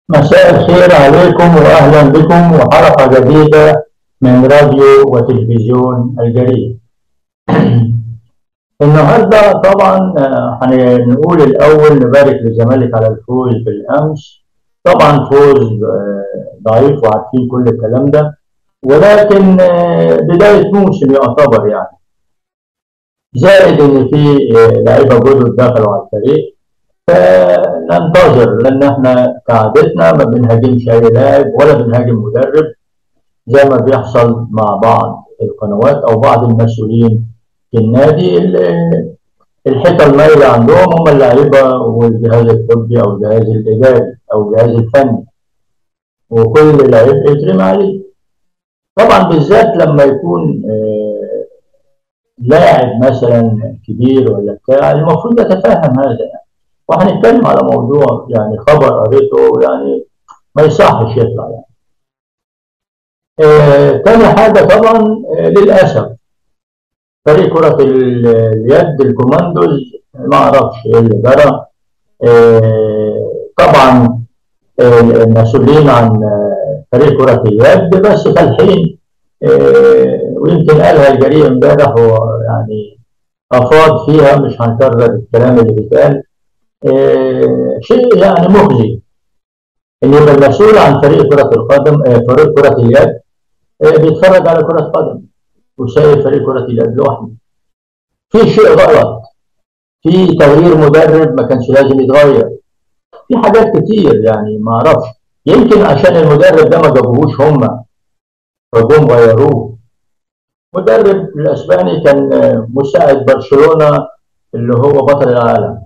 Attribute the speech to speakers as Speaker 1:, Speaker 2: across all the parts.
Speaker 1: مساء الخير عليكم واهلا بكم وحلقه جديده من راديو وتلفزيون الجريد. النهارده طبعا آه، هنقول الاول نبارك للزمالك على الفوز بالامس. طبعا فوز آه، ضعيف وعارفين كل الكلام ده ولكن آه، بدايه موسم يعتبر يعني. زائد ان في لعيبه جدد دخلوا على الفريق فننتظر لان احنا كعادتنا ما بنهاجمش اي لاعب ولا بنهاجم مدرب زي ما بيحصل مع بعض القنوات او بعض المسؤولين في النادي الحته المايله عندهم هم اللعيبه والجهاز الطبي او الجهاز الاداري او الجهاز الفني وكل لعيب يترمي عليه طبعا بالذات لما يكون آه، لاعب مثلا كبير ولا بتاع المفروض يتفهم هذا يعني وهنتكلم على موضوع يعني خبر قريته يعني ما يصحش يطلع يعني. آه تاني حاجة طبعا آه للأسف فريق كرة اليد الكوماندوز ما أعرفش إيه اللي جرى آه طبعا آه المسؤولين عن آه فريق كرة اليد بس فالحين آه ويمكن قالها الجريء امبارح هو يعني أفاض فيها مش هنكرر الكلام اللي بيتقال آه، شيء يعني مخزي ان يبقى المسؤول عن فريق كرة القدم آه، فريق كرة اليد آه، بيتفرج على كرة قدم وسايب فريق كرة اليد لوحده في شيء غلط في تغيير مدرب ما كانش لازم يتغير في حاجات كتير يعني ما اعرفش يمكن عشان المدرب ده ما جابوهوش هم فجم غيروه مدرب الاسباني كان مساعد برشلونه اللي هو بطل العالم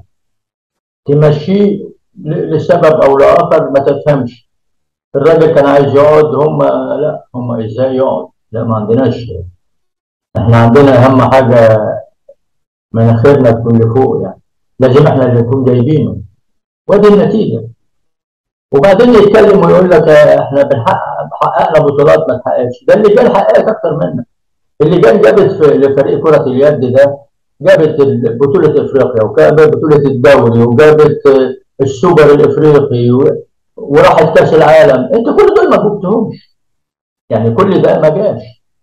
Speaker 1: تمشيه لسبب او لاخر ما تفهمش الراجل كان عايز يقعد هم لا هم ازاي يقعد لا ما عندناش احنا عندنا اهم حاجه مناخيرنا تكون لفوق يعني لازم احنا اللي نكون جايبينه ودي النتيجه وبعدين يتكلم ويقول لك احنا بنحقق حققنا بطولات ما تحققش ده اللي جاب حققت اكتر منا اللي جاب جابت في لفريق كره اليد ده جابت بطولة افريقيا وجابت بطولة الدوري وجابت السوبر الافريقي وراحت كاس العالم انت كل دول ما جبتهمش يعني كل ده ما جاش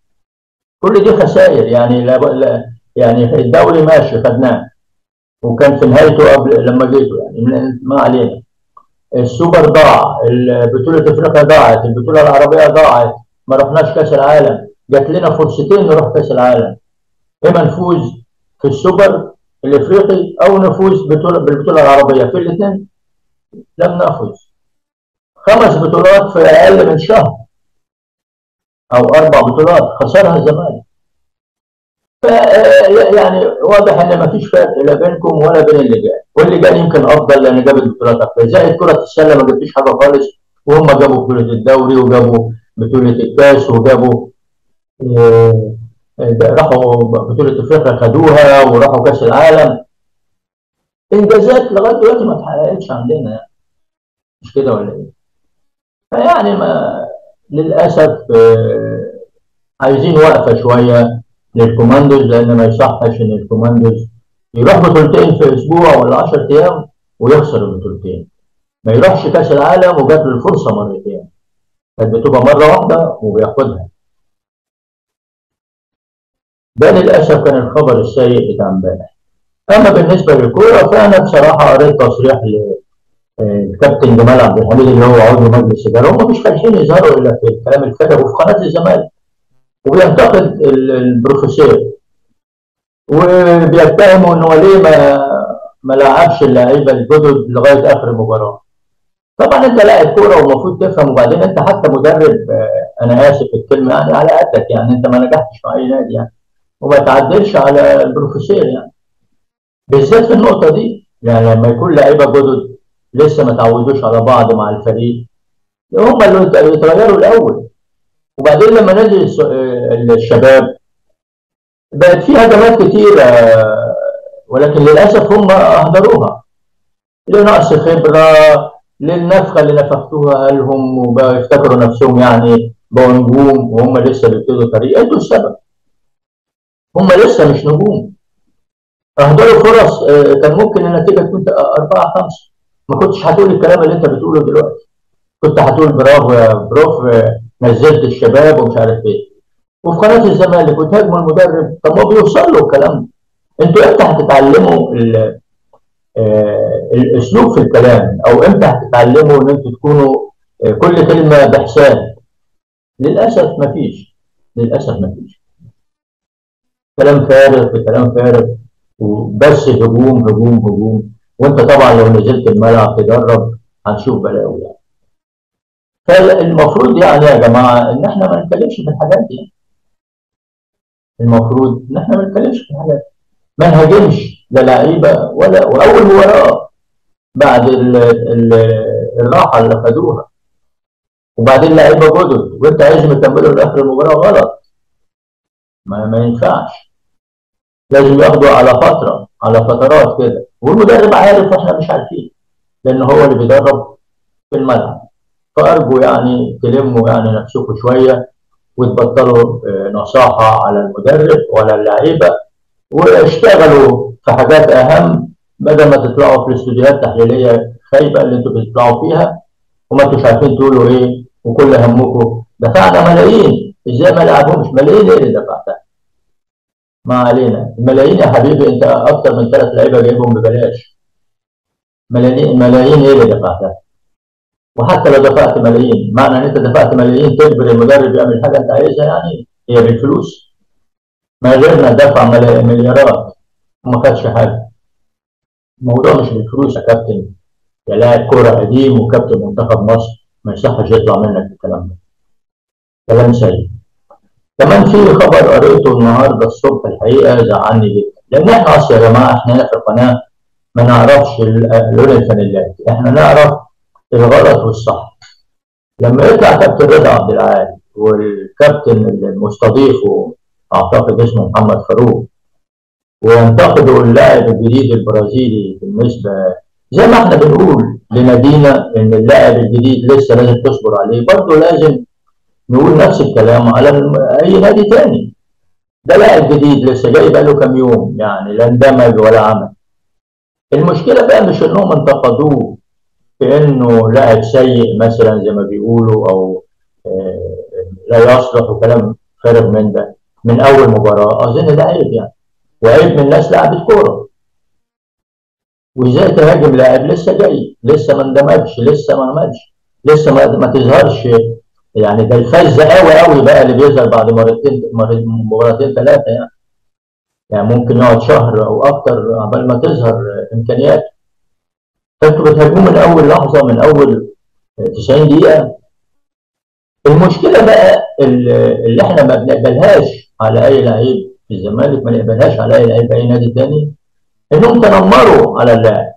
Speaker 1: كل دي خسائر يعني لا, لا يعني الدوري ماشي خدناه وكان في نهايته قبل لما جيته يعني ما علينا السوبر ضاع بطولة افريقيا ضاعت البطولة العربية ضاعت ما رحناش كاس العالم جات لنا فرصتين نروح كاس العالم اما نفوز في السوبر الافريقي او نفوز بالبطوله العربيه في الاثنين لم نفوز خمس بطولات في اقل من شهر او اربع بطولات خسرها الزمالك يعني واضح ان ما فيش فرق لا بينكم ولا بين اللي جاي واللي جاي يمكن افضل لان جاب البطولات اكتر زائد كره السله ما جبتش حاجه خالص وهم جابوا بطوله الدوري وجابوا بطوله الكاس وجابوا آه، راحوا بطولة افريقيا خدوها وراحوا كاس العالم انجازات لغايه دلوقتي ما اتحققتش عندنا يعني مش كده ولا ايه؟ فيعني ما للاسف آه، عايزين وقفه شويه للكوماندوز لان ما يصحش ان الكوماندوز يروح بطولتين في اسبوع ولا 10 ايام ويخسر البطولتين ما يروحش كاس العالم وجات له الفرصه مرتين كانت بتبقى مره واحده وبياخدها ده للاسف كان الخبر السيء بتاع امبارح اما بالنسبه للكوره فانا بصراحه قريت تصريح للكابتن جمال عبد الحميد اللي هو عضو مجلس الاداره هم مش فالحين يظهروا الا في الكلام الفارغ وفي قناه الزمالك وبينتقد البروفيسور وبيتهموا ان هو ليه ما ما لعبش اللعيبه الجدد لغايه اخر المباراه طبعا انت لاعب كوره ومفروض تفهم وبعدين انت حتى مدرب انا اسف الكلمه يعني على قدك يعني انت ما نجحتش مع اي نادي يعني وما تعدلش على البروفيسور يعني بالذات في النقطه دي يعني لما يكون لعيبه جدد لسه ما تعودوش على بعض مع الفريق هم اللي يتغيروا الاول وبعدين لما نزل الشباب بقت في هجمات كتيرة ولكن للأسف هم أهدروها لنقص خبرة للنفخة اللي نفختوها لهم وبيفتكروا نفسهم يعني بقوا نجوم وهم لسه بيبتدوا طريق انتوا السبب هم لسه مش نجوم اهدروا فرص كان ممكن النتيجه تكون 4 5 ما كنتش هتقول الكلام اللي انت بتقوله دلوقتي كنت هتقول برافو يا بروف نزلت الشباب ومش عارف ايه وفي قناه الزمالك وتهاجموا المدرب طب ما بيوصل له الكلام انتوا امتى هتتعلموا آه الاسلوب في الكلام او امتى هتتعلموا ان انتوا تكونوا آه كل كلمه بحساب للاسف مفيش للاسف مفيش كلام فارغ في كلام فارغ وبس هجوم هجوم هجوم وانت طبعا لو نزلت الملعب تجرب هنشوف بلاوي يعني فالمفروض يعني يا جماعه ان احنا ما نتكلمش في الحاجات دي المفروض ان احنا ما نتكلمش في الحاجات ما نهاجمش لا لعيبه ولا واول مباراه بعد ال ال الراحه اللي خدوها وبعدين لعيبه جدد وانت عايزهم يكملوا لاخر المباراه غلط ما, ما ينفعش لازم ياخدوا على فتره على فترات كده والمدرب عارف واحنا مش عارفين لان هو اللي بيدرب في الملعب فارجو يعني تلموا يعني نفسكم شويه وتبطلوا نصاحه على المدرب ولا اللعيبه واشتغلوا في حاجات اهم بدل ما تطلعوا في الاستوديوهات التحليليه خايبه اللي انتوا بتطلعوا فيها وما انتوش عارفين تقولوا ايه وكل همكم دفعنا ملايين ازاي ما لعبهمش ملايين ايه اللي دفعتها؟ ما علينا الملايين يا حبيبي انت اكتر من ثلاث لعيبه جايبهم ببلاش ملايين ملايين ايه اللي دفعتها؟ وحتى لو دفعت ملايين معنى ان انت دفعت ملايين تجبر المدرب يعمل حاجه انت عايزها يعني هي بالفلوس ما غيرنا دفع مليارات وما خدش حاجه الموضوع مش بالفلوس يا كابتن يا لاعب كوره قديم وكابتن منتخب مصر ما يصحش يطلع منك الكلام ده كلام سيء كمان في خبر قريته النهارده الصبح الحقيقه زعلني جدا لان احنا اصلا يا جماعه احنا هنا في القناه ما نعرفش لون الفانيلات احنا نعرف الغلط والصح لما يطلع كابتن رضا عبد العال والكابتن المستضيفه اعتقد اسمه محمد فاروق وينتقدوا اللاعب الجديد البرازيلي بالنسبه زي ما احنا بنقول لنادينا ان اللاعب الجديد لسه لازم تصبر عليه برضه لازم نقول نفس الكلام على اي نادي تاني ده لاعب جديد لسه جاي بقاله كام يوم يعني لا اندمج ولا عمل المشكله بقى مش انهم انتقدوه بانه لاعب سيء مثلا زي ما بيقولوا او لا يصلح وكلام فارغ من ده من اول مباراه اظن ده عيب يعني وعيب من ناس لعبت كوره وازاي تهاجم لاعب لسه جاي لسه ما اندمجش لسه ما عملش لسه ما, ما تظهرش يعني ده الفز قوي قوي بقى اللي بيظهر بعد مرتين مباراتين ثلاثه يعني يعني ممكن يقعد شهر او اكتر قبل ما تظهر امكانياته فانتوا بتهاجموه من اول لحظه من اول 90 دقيقه المشكله بقى اللي احنا ما بنقبلهاش على اي لعيب في الزمالك ما نقبلهاش على اي لعيب في اي نادي تاني انهم تنمروا على اللاعب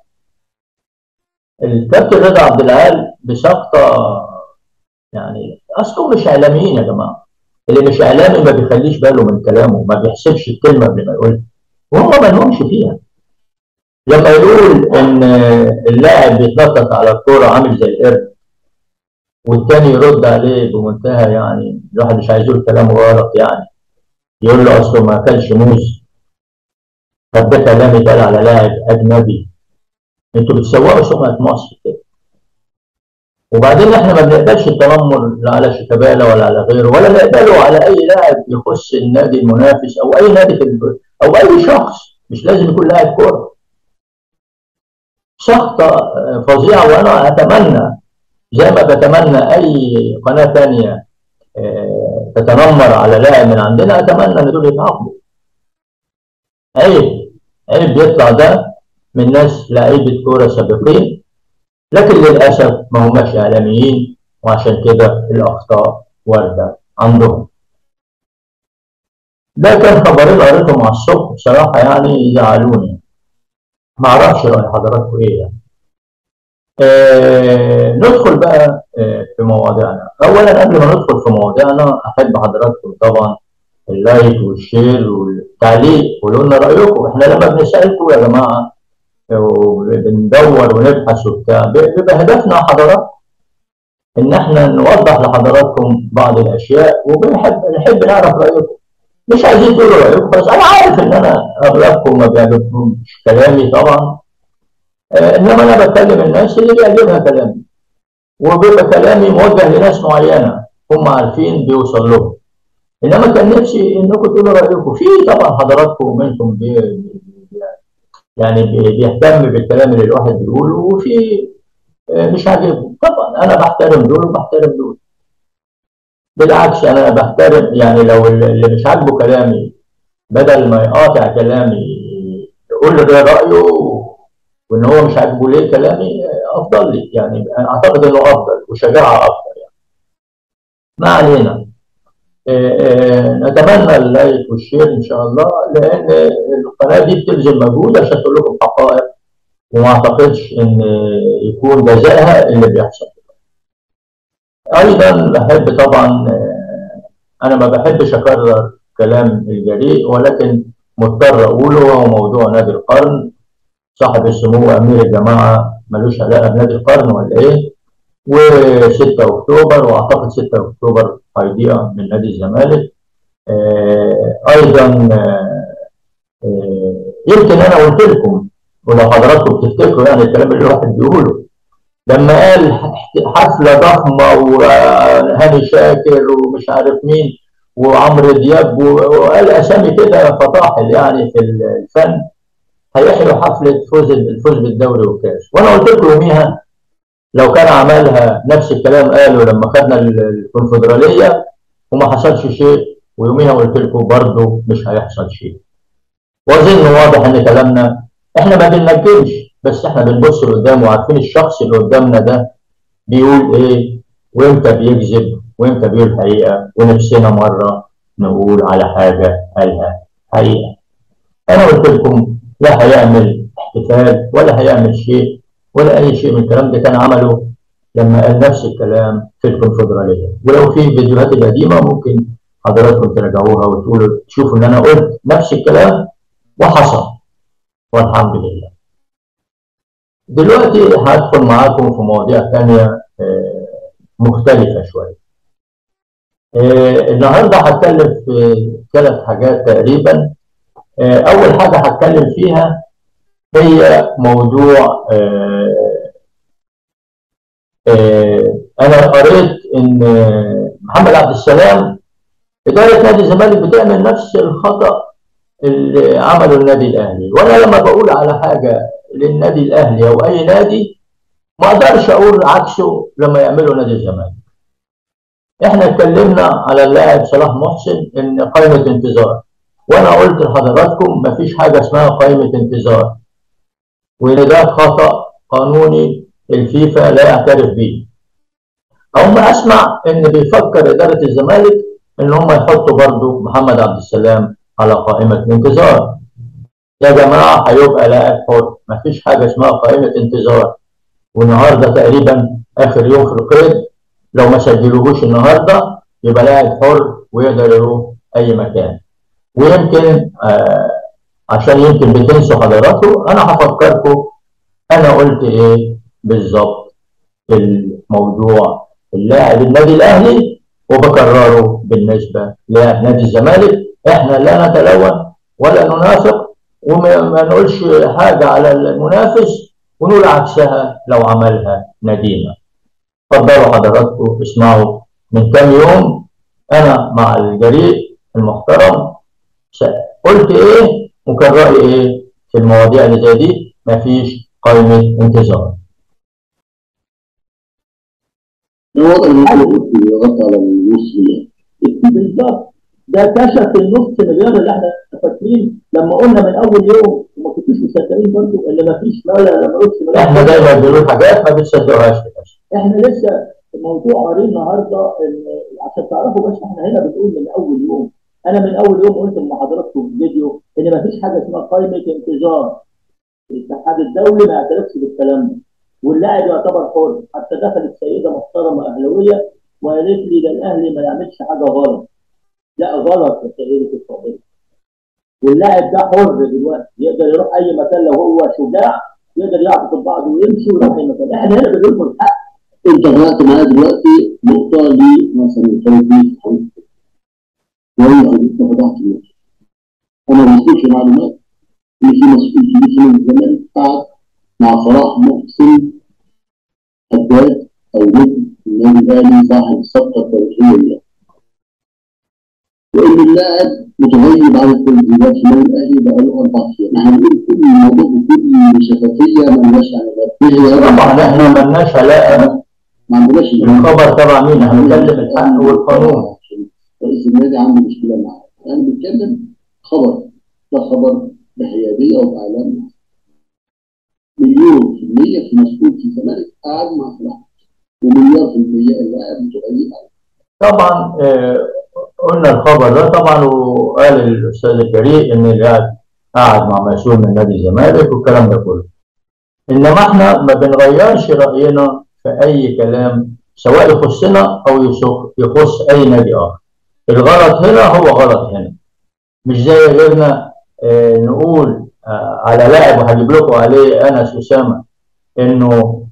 Speaker 1: الكابتن رضا عبد العال بسقطه يعني اصله مش اعلاميين يا جماعه اللي مش اعلامي ما بيخليش باله من كلامه ما بيحسبش الكلمه قبل ما يقولها وهم ما لهمش فيها لما يقول ان اللاعب بيتنطط على الكوره عامل زي القرد والتاني يرد عليه بمنتهى يعني الواحد مش عايز يقول كلام غلط يعني يقول له اصله ما اكلش موز طب ده كلام اتقال على لاعب اجنبي انتوا بتسوقوا سمعه مصر كده وبعدين احنا ما بنقبلش التنمر لا على شيكابالا ولا على غيره ولا نقبله على اي لاعب يخص النادي المنافس او اي نادي في الب... او اي شخص مش لازم يكون لاعب كوره سقطه فظيعه وانا اتمنى زي ما بتمنى اي قناه ثانيه تتنمر على لاعب من عندنا اتمنى ان دول يتعاقبوا عيب عيب بيطلع ده من ناس لعيبه كوره سابقين لكن للاسف ما هماش اعلاميين وعشان كده الاخطاء وارده عندهم ده كان خبرين قريتهم على الصبح بصراحه يعني يزعلوني ما اعرفش راي حضراتكم ايه يعني آه ندخل بقى آه في مواضيعنا اولا قبل ما ندخل في مواضيعنا احب حضراتكم طبعا اللايك والشير والتعليق قولوا لنا رايكم احنا لما بنسالكم يا جماعه وبندور ونبحث وبتاع بيبقى هدفنا حضراتكم ان احنا نوضح لحضراتكم بعض الاشياء وبنحب نحب نعرف رايكم مش عايزين تقولوا رايكم بس انا عارف ان انا اغلبكم ما بيعجبكمش كلامي طبعا آه انما انا بكلم الناس اللي بيعجبها كلامي وبيبقى كلامي موجه لناس معينه هم عارفين بيوصل لهم انما كان نفسي انكم تقولوا رايكم في طبعا حضراتكم منكم بي يعني بيهتم بالكلام اللي الواحد بيقوله وفي مش عاجبهم طبعا انا بحترم دول وبحترم دول بالعكس انا بحترم يعني لو اللي مش عاجبه كلامي بدل ما يقاطع كلامي يقول لي ده رايه وان هو مش عاجبه ليه كلامي افضل لي يعني اعتقد انه افضل وشجاعه اكثر يعني ما علينا نتمنى اللايك والشير ان شاء الله لان القناه دي بتبذل مجهود عشان تقول لكم حقائق وما اعتقدش ان يكون جزائها اللي بيحصل ايضا بحب طبعا انا ما بحبش اكرر كلام الجريء ولكن مضطر اقوله وهو موضوع نادي القرن صاحب السمو امير الجماعه ملوش علاقه بنادي القرن ولا ايه و6 اكتوبر واعتقد 6 اكتوبر هيضيع من نادي الزمالك آه ايضا آه يمكن انا قلت لكم ولو حضراتكم تفتكروا يعني الكلام اللي الواحد بيقوله لما قال حفله ضخمه وهاني شاكر ومش عارف مين وعمرو دياب وقال اسامي كده فطاحل يعني في الفن هيحيوا حفله فوز الفوز بالدوري والكاس وانا قلت لكم يوميها لو كان عملها نفس الكلام قاله لما خدنا الكونفدراليه وما حصلش شيء ويوميها قلت لكم برضه مش هيحصل شيء واظن واضح ان كلامنا احنا ما بننجمش بس احنا بنبص لقدام وعارفين الشخص اللي قدامنا ده بيقول ايه وامتى بيكذب وامتى بيقول حقيقه ونفسنا مره نقول على حاجه قالها حقيقه. انا قلت لكم لا هيعمل احتفال ولا هيعمل شيء ولا اي شيء من الكلام ده كان عمله لما قال نفس الكلام في الكونفدراليه ولو في الفيديوهات القديمه ممكن حضراتكم تراجعوها وتقولوا تشوفوا ان انا قلت نفس الكلام وحصل والحمد لله. دلوقتي هدخل معاكم في مواضيع ثانيه مختلفه شويه. النهارده هتكلم في ثلاث حاجات تقريبا. اول حاجه هتكلم فيها هي موضوع انا قريت ان محمد عبد السلام اداره نادي الزمالك بتعمل نفس الخطا اللي عمله النادي الاهلي وانا لما بقول على حاجه للنادي الاهلي او اي نادي ما اقدرش اقول عكسه لما يعمله نادي الزمالك احنا اتكلمنا على اللاعب صلاح محسن ان قائمه انتظار وانا قلت لحضراتكم مفيش حاجه اسمها قائمه انتظار وان ده خطا قانوني الفيفا لا يعترف به او ما اسمع ان بيفكر اداره الزمالك ان هم يحطوا برضه محمد عبد السلام على قائمه انتظار يا جماعه هيبقى لاعب حر مفيش حاجه اسمها قائمه انتظار والنهارده تقريبا اخر يوم في القيد لو ما سجلوهوش النهارده يبقى لاعب حر ويقدر يروح اي مكان ويمكن آه عشان يمكن بتنسوا حضراتكم انا هفكركم انا قلت ايه بالظبط الموضوع اللاعب النادي الاهلي وبكرره بالنسبه للاعب نادي الزمالك احنا لا نتلون ولا ننافق وما نقولش حاجه على المنافس ونقول عكسها لو عملها نادينا. اتفضلوا حضراتكم اسمعوا من كام يوم انا مع الجريء المحترم قلت ايه وكان رايي ايه في المواضيع اللي زي دي مفيش قائمه انتظار.
Speaker 2: الوضع اللي انت قلت يغطي على النص
Speaker 1: بالظبط ده كشف النص مليار اللي احنا فاكرين لما قلنا من اول يوم وما كنتوش مصدقين برضه ان مفيش لا لا نص
Speaker 2: احنا دايما بنقول حاجات ما بتصدقوهاش
Speaker 1: احنا لسه الموضوع قارين النهارده ان عشان تعرفوا بس احنا هنا بنقول من اول يوم انا من اول يوم قلت لحضراتكم في فيديو ان مفيش حاجه اسمها قائمه انتظار الاتحاد الدولي ما يعترفش بالكلام ده واللاعب يعتبر حر حتى دخلت سيده محترمه اهلاويه وقالت لي ده الاهلي ما يعملش حاجه غلط لا غلط يا سيدة الفاضلة واللاعب ده حر دلوقتي يقدر يروح اي مكان لو هو شجاع يقدر يعطف بعضه ويمشي ويروح اي مكان احنا هنا بنقول له الحق
Speaker 2: انت طلعت معايا دلوقتي نقطه لمثلا كانت في حوالي وهي انت فتحت النقطه انا ما وصلتش معلومات ان في مسؤول كبير من الزمالك قعد مع صلاح محسن حداد او نجم النادي الاهلي صاحب الصفقه التاريخيه دي وان اللاعب متغيب عن التدريبات في النادي الاهلي بقى له اربع ايام احنا بنقول كل الموضوع بكل شفافيه ما لناش علاقه
Speaker 1: طبعا احنا مالناش علاقه
Speaker 2: ما عندناش
Speaker 1: الخبر تبع مين احنا بنتكلم الحق والقانون
Speaker 2: رئيس النادي عنده مشكله معاه انا بنتكلم خبر ده خبر بحياديه وباعلام مليون في المية في مسؤول في الزمالك قعد مع صلاح ومليار في المية اللاعب متغيب عنه
Speaker 1: طبعا آه، قلنا الخبر ده طبعا وقال الاستاذ الجريء ان اللاعب قعد مع مسؤول من نادي الزمالك والكلام ده كله انما احنا ما بنغيرش راينا في اي كلام سواء يخصنا او يسخ- يخص اي نادي اخر الغلط هنا هو غلط هنا مش زي غيرنا آه، نقول آه، على لاعب وهجيب لكم عليه انس اسامه انه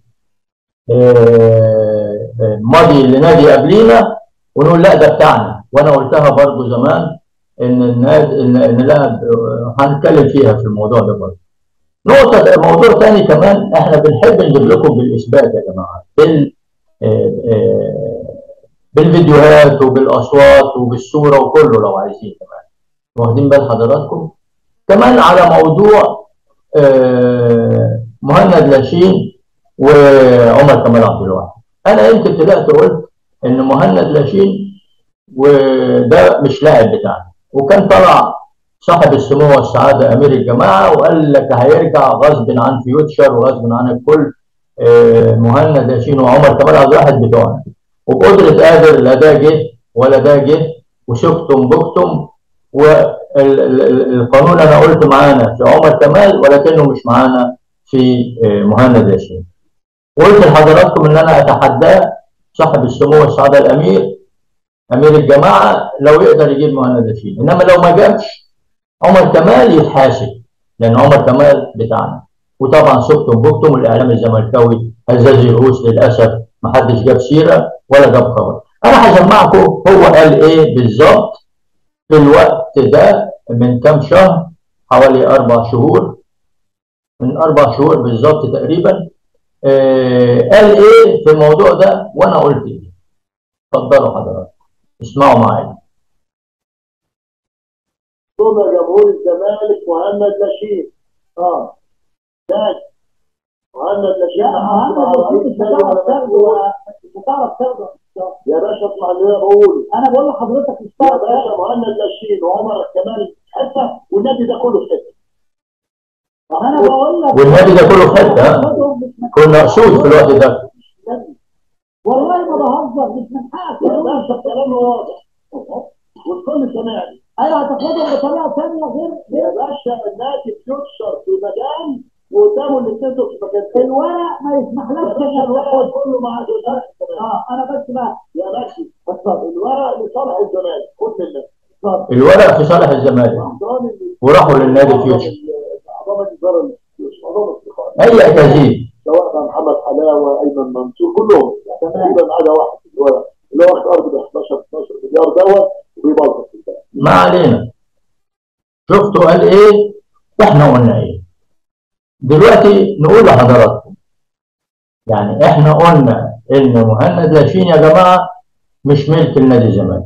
Speaker 1: آه، آه، ماضي لنادي قبلينا ونقول لا ده بتاعنا وانا قلتها برضو زمان ان النادي ان إن لاعب آه، هنتكلم فيها في الموضوع ده برضو نقطة موضوع تاني كمان احنا بنحب نجيب لكم بالاثبات يا جماعة بال آه، آه، بالفيديوهات وبالاصوات وبالصورة وكله لو عايزين كمان واخدين بال حضراتكم كمان على موضوع آه، مهند لاشين وعمر كمال عبد الواحد انا يمكن طلعت قلت ان مهند لاشين وده مش لاعب بتاعنا وكان طلع صاحب السمو والسعاده امير الجماعه وقال لك هيرجع غصب عن فيوتشر وغصب عن الكل آه، مهند لاشين وعمر كمال عبد الواحد بتوعنا وبقدره قادر لا ده جه ولا ده جه وشفتم بكتم والقانون انا قلت معانا في عمر كمال ولكنه مش معانا في آه، مهند ياسين وقلت لحضراتكم ان انا اتحداه صاحب السمو والسعاده الامير امير الجماعه لو يقدر يجيب مهند ياسين انما لو ما جابش عمر كمال يتحاسب لان عمر كمال بتاعنا وطبعا سكتم بكتم والاعلام الزملكاوي هزاز الرؤوس للاسف ما حدش جاب سيره ولا جاب خبر انا هسمعكم هو قال ايه بالظبط في الوقت ده من كام شهر حوالي اربع شهور من اربع شهور بالظبط تقريبا آه قال ايه في الموضوع ده وانا قلت ايه اتفضلوا حضراتكم اسمعوا معايا
Speaker 2: ثم جمهور الزمالك مهند لاشين اه ده مهند لاشين مش هتعرف تاخده يا باشا اسمع اللي انا بقوله انا بقول لحضرتك مش يا باشا مهند لاشين وعمر كمال في حته والنادي ده كله في حته
Speaker 3: انا بقول لك
Speaker 1: والنادي ده كله في حته ها؟ كنا مقصود في الوقت ده
Speaker 3: والله ما بهزر مش من حقك
Speaker 2: يا باشا الكلام واضح والكل سامعني
Speaker 3: ايوه هتاخدهم بطريقه ثانيه غير
Speaker 2: يا باشا النادي فيوتشر في مكان وقدامه الاثنين دول في مكان تاني
Speaker 3: الورق ما
Speaker 2: يا
Speaker 3: يسمحلكش
Speaker 2: باشا الورق كله مع الزمالك
Speaker 3: اه انا بس بقى
Speaker 2: يا باشا اتفضل الورق لصالح الزمالك خد منك اتفضل
Speaker 1: الورق في صالح الزمالك
Speaker 2: احضان ال-
Speaker 1: وراحوا للنادي فيوتشر
Speaker 2: اعضاء الاداره الفيوتشر اعضاء الاستقامه
Speaker 1: اي اكاذيب
Speaker 2: سواء كان محمد حلاوه ايمن منصور كلهم تقريبا ما عدا واحد في الورق اللي هو واخد ارض ب 11 12 مليار دوت وبيبلطج في البلد
Speaker 1: ما علينا شفتوا قال ايه واحنا قلنا ايه دلوقتي نقول لحضراتكم يعني احنا قلنا ان مهند لاشين يا جماعه مش ملك النادي الزمالك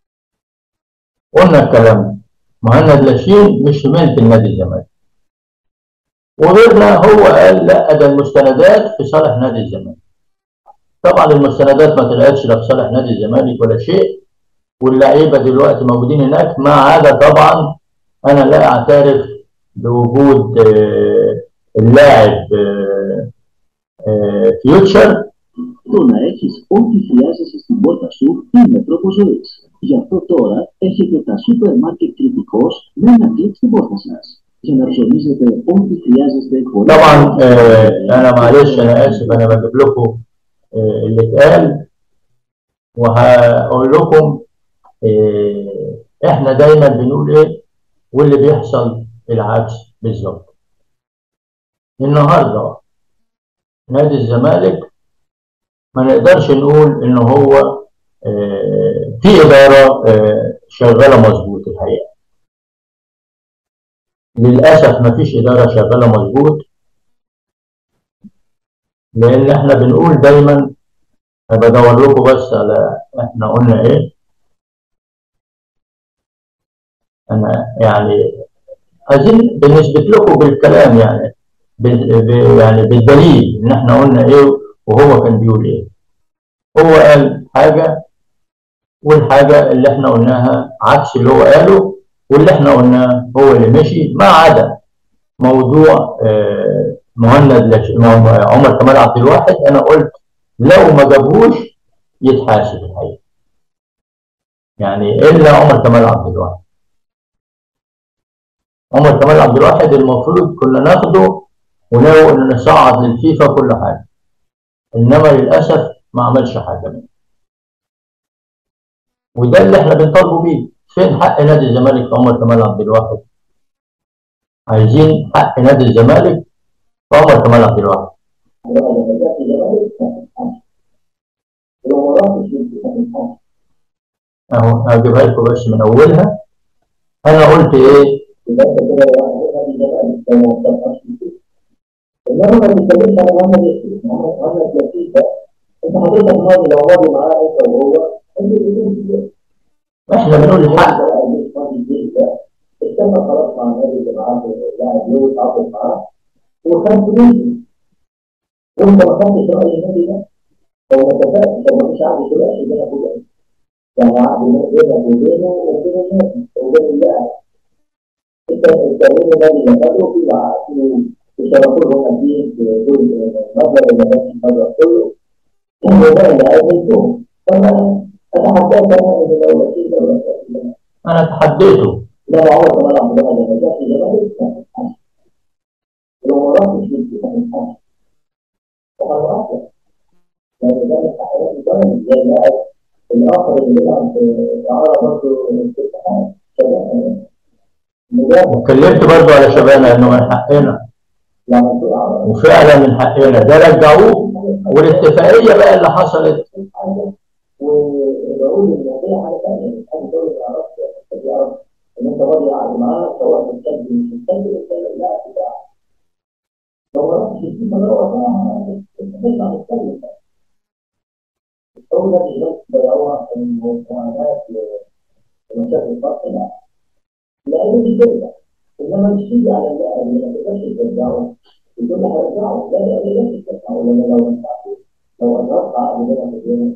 Speaker 1: قلنا الكلام ده. مهند لاشين مش ملك النادي الزمالك وغيرنا هو قال لا ده المستندات في صالح نادي الزمالك طبعا المستندات ما طلعتش لا في صالح نادي الزمالك ولا شيء واللعيبه دلوقتي موجودين هناك ما عدا طبعا انا لا اعترف بوجود آه، اللاعب آه، آه، فيوتشر
Speaker 4: Zona X ό,τι χρειάζεσαι στην πόρτα σου είναι τρόπο ζωή. Γι' αυτό τώρα έχετε τα σούπερ μάρκετ κριτικός με ένα κλικ στην πόρτα σας. Για να ψωνίζετε ό,τι χρειάζεστε χωρίς...
Speaker 1: طبعا آه، انا معلش انا اسف انا بجيب لكم آه، اللي اتقال وهقول لكم آه، احنا دايما بنقول ايه واللي بيحصل العكس بالظبط النهارده نادي الزمالك ما نقدرش نقول ان هو آه، في اداره آه، شغاله مظبوط الحقيقه للاسف ما فيش اداره شغاله مظبوط لان احنا بنقول دايما أنا بدور لكم بس على احنا قلنا ايه انا يعني عايزين بنثبت لكم بالكلام يعني بال- ب- يعني بالدليل ان احنا قلنا ايه وهو كان بيقول ايه هو قال حاجه والحاجه اللي احنا قلناها عكس اللي هو قاله واللي احنا قلناه هو اللي مشي ما عدا موضوع آه، مهند لش... عمر كمال عبد الواحد انا قلت لو ما جابوش يتحاسب الحقيقه يعني الا عمر كمال عبد الواحد عمر كمال عبد الواحد المفروض كنا ناخده ونو نصعد للفيفا كل حاجه انما للاسف ما عملش حاجه منه وده اللي احنا بنطالبه بيه فين حق نادي الزمالك في عمر كمال عبد الواحد عايزين حق نادي الزمالك في عمر كمال عبد الواحد اهو هجيبها لكم بس من اولها انا قلت ايه
Speaker 3: انما ما بنتكلمش على محمد ياسين محمد ياسين ده انت حضرتك ماضي لو ماضي معاه انت وهو انت بتقول
Speaker 1: احنا بنقول الحق
Speaker 3: استنى خلاص مع النادي اللي معاه لاعب له وتعاقد معاه وخد فلوسه وانت ما خدتش راي النادي ده لو ما اتفقتش لو ما فيش عقد دلوقتي بينك وبينه يعني عقد بينك وبينه وبين النادي وبين اللاعب انت التمرين ده اللي خده في العقد وشرفوه هم فيه دول مبلغ اللي بس المبلغ كله هو ده اللي عايز منهم فانا انا حسيت انا ان لو مشيت لو
Speaker 1: انا تحديته
Speaker 3: لا عمر كمان عبد الله لما جاء في الزمالك لو ما رحتش في الزمالك فقد رحت يعني ده من تحولات الزمن زي اللاعب الاخر اللي بيلعب في اعاره برضه في الاتحاد شباب مدافع
Speaker 1: واتكلمت برضو على شبابنا انه من حقنا
Speaker 3: لما تقول اعاره
Speaker 1: وفعلا من حقنا ده رجعوه والاتفاقيه بقى اللي حصلت
Speaker 3: وبقول ان في حاجه ثانيه انا بقول ما اعرفش يعرف ان انت راضي قاعد معاه سواء بتسجل مش بتسجل انت لا بتاع لو ما رحتش الفيفا ده وقتها تطلع تتكلم هو ده اللي بس ضيعوها المعاناه ومشاكل الفرق لا لان دي كده انما مش تيجي على اللاعب اللي ما تقدرش ترجعه تقول له هرجعه لا لا لا لا ترجعه لان لو رجعته لو أدركت عقد بينك وبينه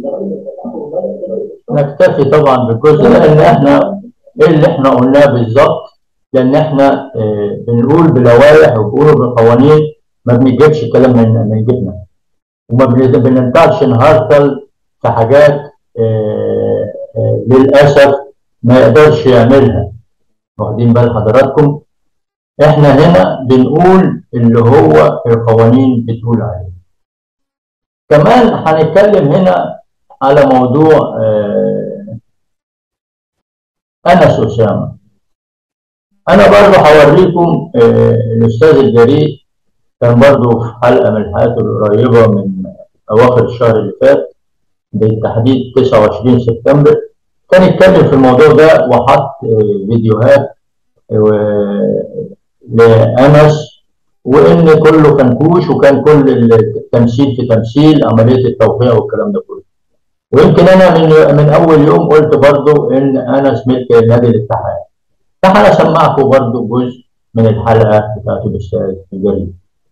Speaker 1: نكتفي طبعا بالجزء ده لان احنا ايه اللي احنا قلناه بالظبط لان احنا اه بنقول بلوائح وبنقول بقوانين ما بنجيبش كلام من من جبنا وما بن- بننفعش نهرطل في حاجات اه اه للاسف ما يقدرش يعملها واخدين بال حضراتكم احنا هنا بنقول اللي هو القوانين بتقول عليه كمان هنتكلم هنا على موضوع آه، أنس أسامة أنا برضه هوريكم آه، الأستاذ الجريء كان برضه في حلقة من الحلقات القريبة من أواخر الشهر اللي فات بالتحديد 29 سبتمبر كان يتكلم في الموضوع ده وحط آه، فيديوهات آه، لأنس وإن كله كان كوش وكان كل التمثيل في تمثيل عملية التوقيع والكلام ده كله ويمكن انا من من اول يوم قلت برضو ان انس ملك نادي الاتحاد فانا اسمعكم برضو جزء من الحلقه بتاعت الاستاذ الجليل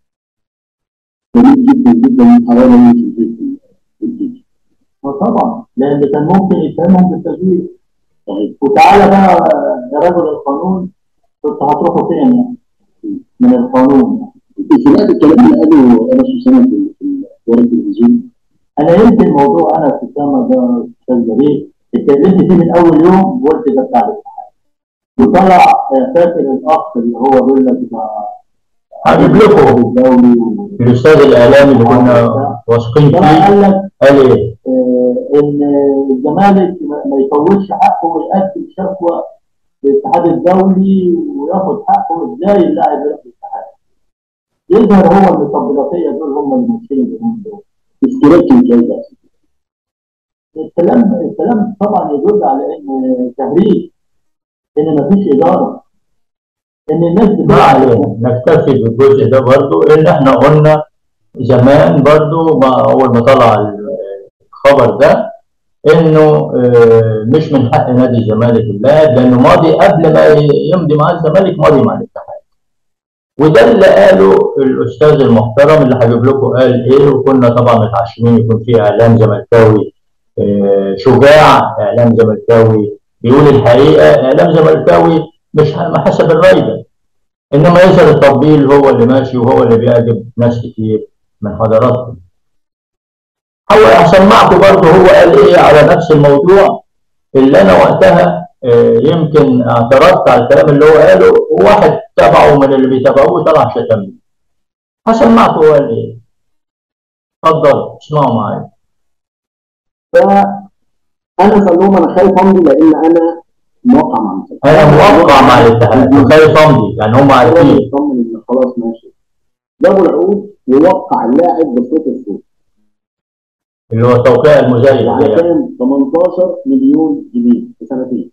Speaker 2: جميل جدا جدا حوالي من البيت الجديد
Speaker 3: وطبعا لان كان ممكن يتهمهم بالتزوير
Speaker 2: صحيح
Speaker 3: وتعالى بقى يا رجل القانون كنت هتروحوا فين يعني من القانون
Speaker 2: سمعت الكلام اللي قاله انس اسامه في في ورا التلفزيون
Speaker 3: انا يمكن موضوع انا في السما ده استاذ جليل اتكلمت فيه من اول يوم وقلت ده بتاع الاتحاد وطلع آه، فاكر الاخ اللي هو بيقول لك بتاع
Speaker 1: هجيب لكم
Speaker 3: الدولي و-
Speaker 1: الاستاذ الاعلامي اللي كنا واثقين
Speaker 3: طلع
Speaker 1: فيه
Speaker 3: قال لك
Speaker 1: قال ايه؟
Speaker 3: آه، ان الزمالك ما ما يفوتش حقه ويقدم شكوى للاتحاد الدولي وياخد حقه ازاي اللاعب يروح الاتحاد يظهر هو المطبلاتيه دول هم اللي ماشيين بيهم دول
Speaker 2: افتراء كان كذا
Speaker 3: الكلام الكلام طبعا يدل على ان تهريج ان مفيش اداره ان الناس
Speaker 1: ما
Speaker 3: بتلعب
Speaker 1: علينا نكتفي بالجزء ده برضو ان احنا قلنا زمان برضو ما اول ما طلع ال- الخبر ده انه مش من حق نادي الزمالك اللاعب لانه ماضي قبل ما يمضي مع الزمالك ماضي مع الاتحاد وده اللي قاله الاستاذ المحترم اللي هجيب لكم قال ايه وكنا طبعا متعشمين يكون في اعلام زملكاوي شجاع اعلام زملكاوي بيقول الحقيقه اعلام زملكاوي مش ما حسب الراي ده انما يظهر التطبيل هو اللي ماشي وهو اللي بيعجب ناس كتير من حضراتكم هو هسمعكم برضه هو قال ايه على نفس الموضوع اللي انا وقتها يمكن اعترضت على الكلام اللي هو قاله وواحد تبعه من اللي بيتابعوه طلع شتمني هسمعكم هو قال ايه اتفضل اسمعوا معايا
Speaker 2: فانا سلوم انا خايف امضي لان انا موقع مع الاتحاد
Speaker 1: انا موقع مع الاتحاد وخايف امضي يعني هم عارفين
Speaker 2: يطمن ان خلاص ماشي جابوا العقود ووقع اللاعب بصوت الصوت
Speaker 1: اللي هو توقيع المزايد
Speaker 2: يعني
Speaker 1: يعني.
Speaker 2: كام 18 مليون جنيه في سنتين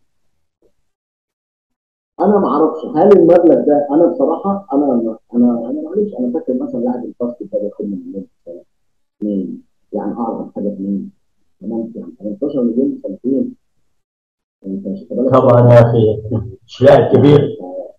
Speaker 2: انا ما اعرفش هل المبلغ ده انا بصراحه انا انا انا معلش انا فاكر مثلا لاعب الباسكت ده بياخد من مليون في السنه اثنين يعني اعرف حاجه اثنين تمام يعني 18 مليون في سنتين انت مش هتبقى لك-
Speaker 1: طبعا يا اخي مش لاعب كبير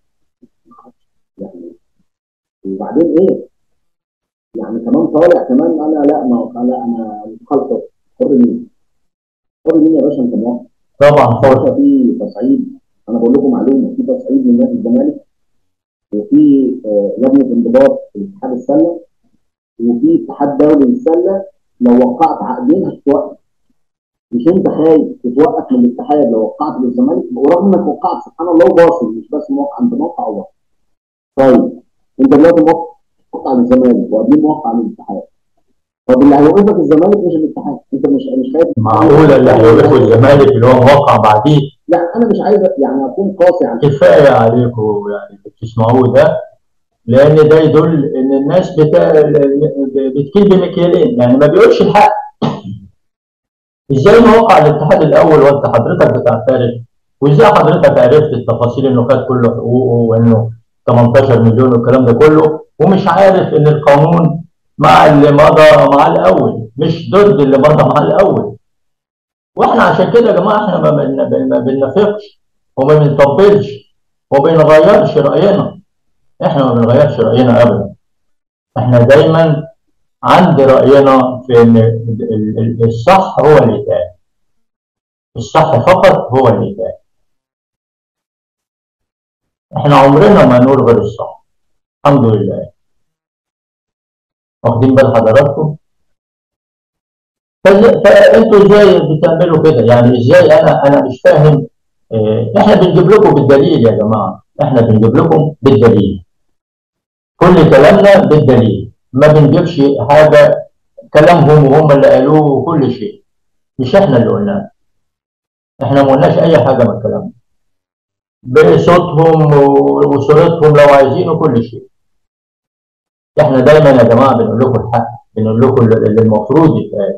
Speaker 2: يعني وبعدين ايه؟ يعني كمان طالع كمان انا لا ما لا انا مخالفه حر مين؟ حر مين يا باشا انت موافق؟
Speaker 1: طبعا حر
Speaker 2: باشا في تصعيد انا بقول لكم معلومه في تصعيد من نادي الزمالك وفي آه، لجنه انضباط في الاتحاد السله وفي اتحاد دولي للسله لو وقعت عقدين هتتوقف مش انت خايف تتوقف من الاتحاد لو وقعت للزمالك ورغم انك وقعت سبحان الله وباصل مش بس موقع انت موقع الله طيب انت دلوقتي موقع موقع للزمالك وقبليه موقع للاتحاد طب اللي هيوقفك الزمالك مش الاتحاد انت مش مش خايف
Speaker 1: معقولة اللي هيوقفوا الزمالك اللي هو موقع بعديه
Speaker 2: يعني انا مش عايز يعني اكون قاسي على
Speaker 1: كفاية عليكم يعني اللي بتسمعوه ده لأن ده يدل إن الناس بتا... بتكيل بمكيالين يعني ما بيقولش الحق إزاي موقع الاتحاد الأول وأنت حضرتك بتعترف وإزاي حضرتك عرفت التفاصيل إنه خد كل حقوقه وإنه 18 مليون والكلام ده كله ومش عارف إن القانون مع اللي مضى مع الأول مش ضد اللي مضى مع الأول واحنا عشان كده يا جماعه احنا ما بن- ما بننافقش وما بنطبلش وما بنغيرش راينا احنا ما بنغيرش راينا ابدا احنا دايما عند راينا في ان ال- ال- ال- الصح هو اللي يتقال الصح فقط هو اللي يتقال احنا عمرنا ما نقول غير الصح الحمد لله واخدين بال حضراتكم فز- فانتوا ازاي بتعملوا كده يعني ازاي انا انا مش فاهم اه، احنا بنجيب لكم بالدليل يا جماعه احنا بنجيب لكم بالدليل كل كلامنا بالدليل ما بنجيبش حاجه كلامهم وهم اللي قالوه وكل شيء مش احنا اللي قلناه احنا ما قلناش اي حاجه من كلامنا بصوتهم و- وصورتهم لو عايزين وكل شيء احنا دايما يا جماعه بنقول لكم الحق بنقول لكم اللي المفروض يتقال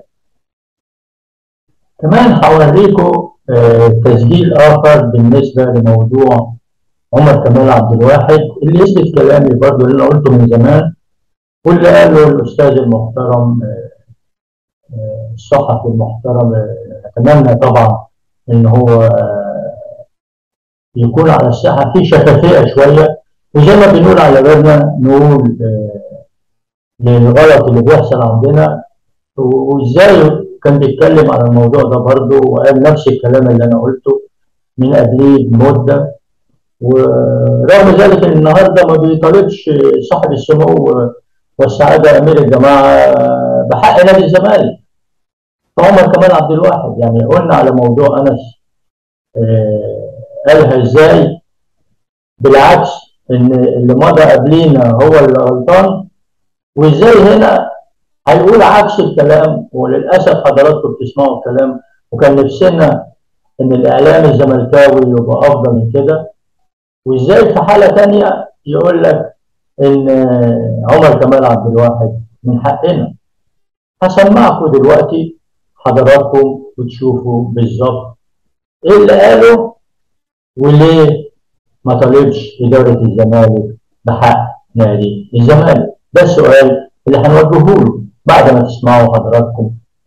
Speaker 1: كمان هوريكم آه، تسجيل آخر بالنسبة لموضوع عمر كمال عبد الواحد اللي يثبت كلامي برضه اللي أنا قلته من زمان واللي قاله الأستاذ المحترم آه، آه، الصحفي المحترم آه، أتمنى طبعا إن هو آه، يكون على الساحة في شفافية شوية وزي ما بنقول على بالنا نقول آه، للغلط اللي بيحصل عندنا و- وازاي كان بيتكلم على الموضوع ده برضه وقال نفس الكلام اللي انا قلته من قبليه بمده ورغم ذلك إن النهارده ما بيطالبش صاحب السمو والسعاده امير الجماعه بحق نادي الزمالك فعمر كمال عبد الواحد يعني قلنا على موضوع انس آه، قالها ازاي بالعكس ان اللي مضى قبلينا هو اللي غلطان وازاي هنا هيقول عكس الكلام وللاسف حضراتكم بتسمعوا الكلام وكان نفسنا ان الاعلام الزملكاوي يبقى افضل من كده وازاي في حاله ثانيه يقول لك ان عمر كمال عبد الواحد من حقنا هسمعكم دلوقتي حضراتكم وتشوفوا بالظبط ايه اللي قاله وليه ما طالبش اداره الزمالك بحق نادي الزمالك ده السؤال اللي هنوجهه له بعد ما تسمعوا حضراتكم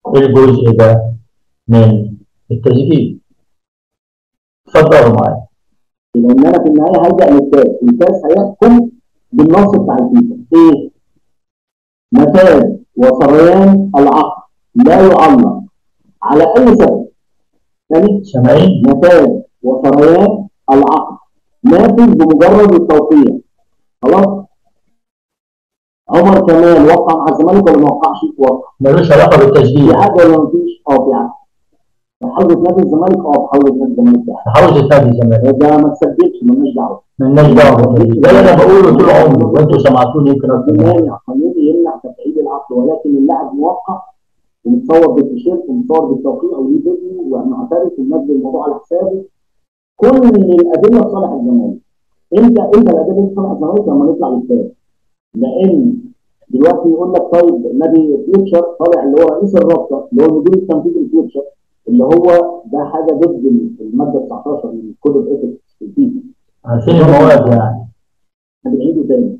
Speaker 1: الجزء ده من التسجيل اتفضلوا معايا
Speaker 3: لان انا في النهايه هلجا للكاس الكاس هيحكم بالنص بتاع الفيفا ايه؟ نتاج وسريان العقد لا يعلق على اي سبب ثاني
Speaker 1: سامعين
Speaker 3: نتاج وسريان العقد نافذ بمجرد التوقيع خلاص عمر كمال وقع مع الزمالك ولا ما وقعش؟ وقع
Speaker 1: ملوش علاقه
Speaker 3: في
Speaker 1: بالتسجيل
Speaker 3: عقد ولا مفيش؟ اه في عقد في حوزه نادي الزمالك اه في حوزه نادي الزمالك في عقد.
Speaker 1: حوزه نادي الزمالك
Speaker 3: ده ما تسجلش مالناش دعوه
Speaker 1: مالناش دعوه بالتسجيل ده اللي انا بقوله طول عمري وانتوا سمعتوني يمكن اكتر من مرة.
Speaker 3: مانع قانوني يمنع تبعيد العقد ولكن اللاعب موقع ومتصور بالتيشيرت ومتصور بالتوقيع وليه فيديو ومعترف ومنزل الموضوع على حسابه كل الادله في صالح الزمالك امتى امتى الادله في صالح الزمالك لما نطلع للكاس لان دلوقتي يقول لك طيب نادي فيوتشر طالع اللي هو رئيس الرابطه اللي هو المدير التنفيذي لفيوتشر اللي هو ده حاجه ضد الماده 19 من كود الايثكس في الفيفا
Speaker 1: عارفين المواد يعني
Speaker 3: هنعيده تاني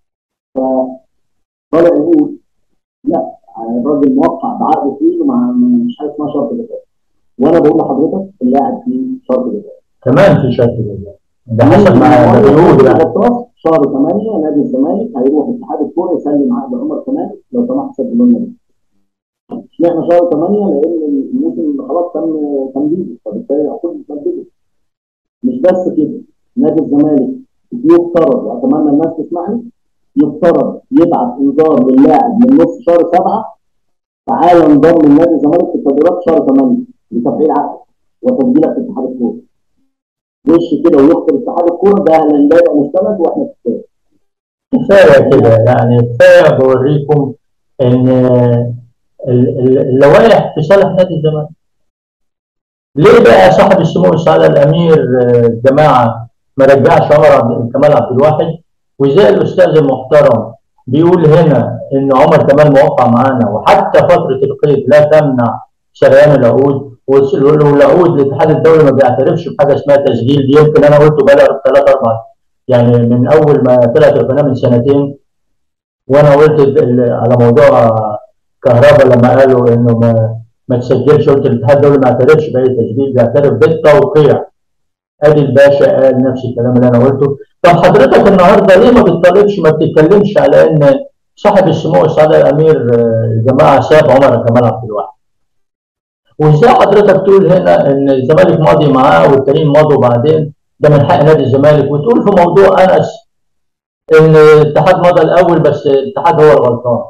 Speaker 3: فطالع يقول لا الراجل موقع بعقد طويل ومع مش حاجه اسمها شرط جزائي وانا بقول لحضرتك اللاعب فيه شرط جزائي
Speaker 1: كمان في شكل ده ده حسب ما ما بيقولوا يعني
Speaker 3: الغطاس شهر 8 نادي الزمالك هيروح اتحاد الكوره يسلم عقد عمر كمال لو سمحت سجل لنا ده. اشمعنى شهر 8 لان الموسم خلاص تم تمديده فبالتالي العقود متمدده مش بس كده نادي الزمالك يفترض واتمنى الناس تسمعني يفترض يبعت انذار للاعب من نص شهر 7 تعالى انضم لنادي الزمالك في التدريبات شهر 8 لتفعيل عقد وتسجيلك في اتحاد الكوره وش كده ويخطر اتحاد الكوره ده اهلا ده يبقى مستند واحنا في الكاس
Speaker 1: كفايه كده يعني كفايه بوريكم ان ال- ال- اللوائح في صالح نادي الزمالك. ليه بقى صاحب السمو السعاده الامير آه، الجماعه ما رجعش عمر عبد كمال عبد الواحد وزي الاستاذ المحترم بيقول هنا ان عمر كمال موقع معانا وحتى فتره القيد لا تمنع شريان العقود والس- والعقود الاتحاد الدولي ما بيعترفش بحاجه اسمها تسجيل دي يمكن انا قلته بقى ثلاث اربع يعني من اول ما طلعت القناه من سنتين وانا قلت ال- ال- على موضوع كهرباء لما قالوا انه ما ما تسجلش قلت الاتحاد الدولي ما اعترفش باي تسجيل بيعترف بالتوقيع ادي الباشا قال نفس الكلام اللي انا قلته طب حضرتك النهارده ليه ما بتطالبش ما بتتكلمش على ان صاحب السمو السعاده الامير آه، الجماعه ساب عمر كمال عبد الواحد وازاي حضرتك تقول هنا ان الزمالك ماضي معاه والتانيين ماضوا بعدين ده من حق نادي الزمالك وتقول في موضوع انس ان الاتحاد مضى الاول بس الاتحاد هو الغلطان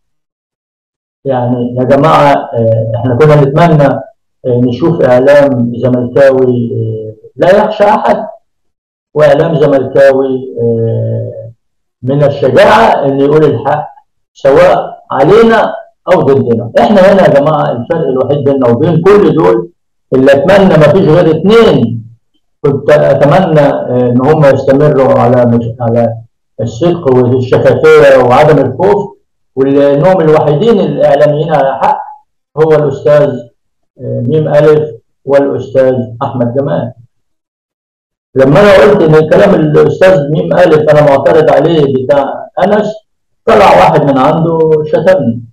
Speaker 1: يعني يا جماعه آه، احنا كنا نتمنى آه، نشوف اعلام زملكاوي آه، لا يخشى احد واعلام زملكاوي آه، من الشجاعه ان يقول الحق سواء علينا او ضدنا احنا هنا يا جماعه الفرق الوحيد بيننا وبين كل دول اللي اتمنى ما فيش غير اثنين كنت اتمنى آه، ان هم يستمروا على مش على الصدق والشفافيه وعدم الخوف وانهم الوحيدين الاعلاميين على حق هو الاستاذ آه، ميم الف والاستاذ احمد جمال لما انا قلت ان كلام الاستاذ ميم الف انا معترض عليه بتاع انس طلع واحد من عنده شتمني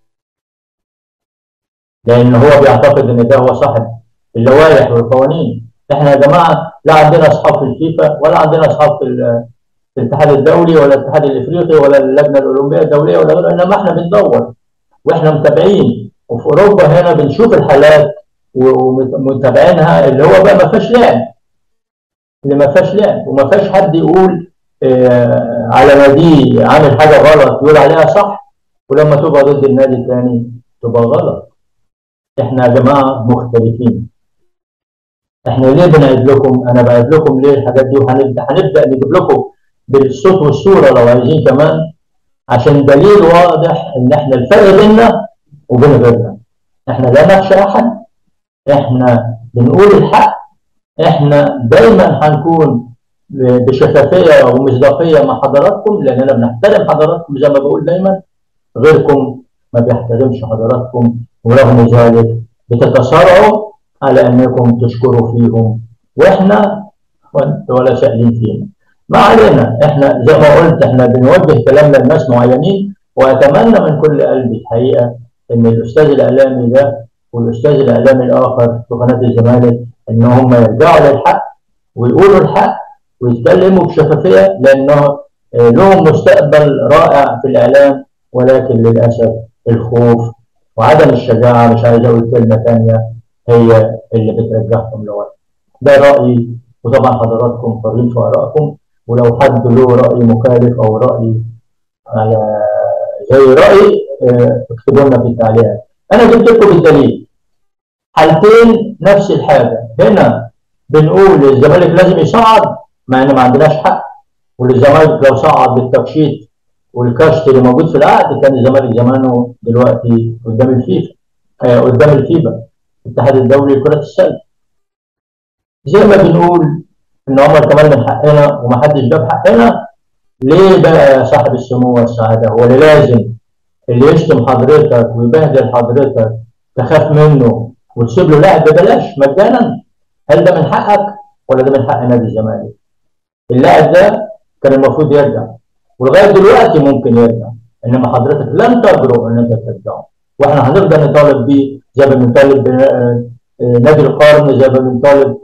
Speaker 1: لان هو بيعتقد ان ده هو صاحب اللوائح والقوانين احنا يا جماعه لا عندنا اصحاب في الفيفا ولا عندنا اصحاب في ال- في الاتحاد الدولي ولا الاتحاد الافريقي ولا اللجنه الاولمبيه الدوليه ولا غيره انما احنا بندور واحنا متابعين وفي اوروبا هنا بنشوف الحالات ومتابعينها اللي هو بقى ما فيهاش لعب اللي ما فيهاش لعب وما فيهاش حد يقول آه على ناديه عامل حاجه غلط يقول عليها صح ولما تبقى ضد النادي الثاني تبقى غلط احنا يا جماعه مختلفين احنا ليه بنعيد لكم انا بعيد لكم ليه الحاجات دي وهنبدا هنبدا نجيب لكم بالصوت والصوره لو عايزين كمان عشان دليل واضح ان احنا الفرق بيننا وبين غيرنا احنا لا نخشى احد احنا بنقول الحق احنا دايما هنكون بشفافيه ومصداقيه مع حضراتكم لاننا بنحترم حضراتكم زي ما بقول دايما غيركم ما بيحترمش حضراتكم ورغم ذلك بتتصارعوا على انكم تشكروا فيهم واحنا ولا سائلين فينا ما علينا احنا زي ما قلت احنا بنوجه كلامنا لناس معينين واتمنى من كل قلبي الحقيقه ان الاستاذ الاعلامي ده والاستاذ الاعلامي الاخر في قناه الزمالك ان هم يرجعوا للحق ويقولوا الحق ويتكلموا بشفافيه لانه لهم مستقبل رائع في الاعلام ولكن للاسف الخوف وعدم الشجاعه مش عايز اقول كلمه ثانيه هي اللي بترجعهم لورا. ده رايي وطبعا حضراتكم حرين في ارائكم ولو حد له راي مخالف او راي على زي رايي اكتبوا لنا في التعليقات. انا جبت لكم الدليل. حالتين نفس الحاجه، هنا بنقول الزمالك لازم يصعد مع ان ما عندناش حق والزمالك لو صعد بالتبشيط والكشت اللي موجود في العقد كان الزمالك زمانه دلوقتي قدام الفيفا آه قدام الفيفا الاتحاد الدولي لكرة السلة زي ما بنقول ان عمر كمال من حقنا ومحدش جاب حقنا ليه بقى صاحب السمو والسعادة هو اللي لازم اللي يشتم حضرتك ويبهدل حضرتك تخاف منه وتسيب له لعب ببلاش مجانا هل ده من حقك ولا ده من حق نادي الزمالك؟ اللاعب ده كان المفروض يرجع ولغايه دلوقتي ممكن يرجع انما حضرتك لن تجرؤ ان انت ترجعه واحنا هنفضل نطالب بيه زي ما بنطالب بنادي القرن زي ما بنطالب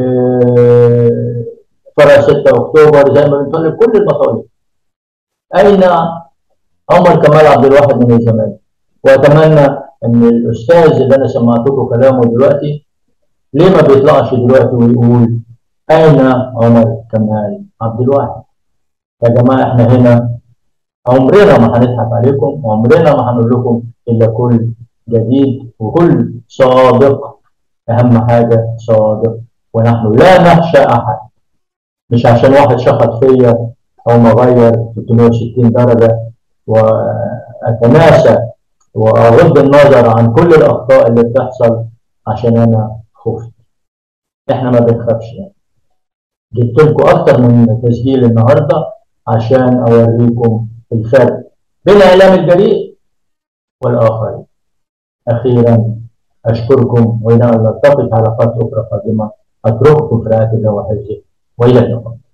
Speaker 1: بفرع 6 اكتوبر زي ما بنطالب كل المطالب اين عمر كمال عبد الواحد من الزمالك واتمنى ان الاستاذ اللي انا سمعت له كلامه دلوقتي ليه ما بيطلعش دلوقتي ويقول اين عمر كمال عبد الواحد يا جماعه احنا هنا عمرنا ما هنضحك عليكم وعمرنا ما هنقول لكم الا كل جديد وكل صادق اهم حاجه صادق ونحن لا نخشى احد مش عشان واحد شخط فيا او مغير 360 درجه واتناسى واغض النظر عن كل الاخطاء اللي بتحصل عشان انا خفت احنا ما بنخافش يعني. جبت لكم اكتر من تسجيل النهارده عشان اوريكم الفرق بين الاعلام الجريء والاخرين اخيرا اشكركم والى ان نلتقي في حلقات اخرى قادمه اترككم في رعايه الله وحفظه والى اللقاء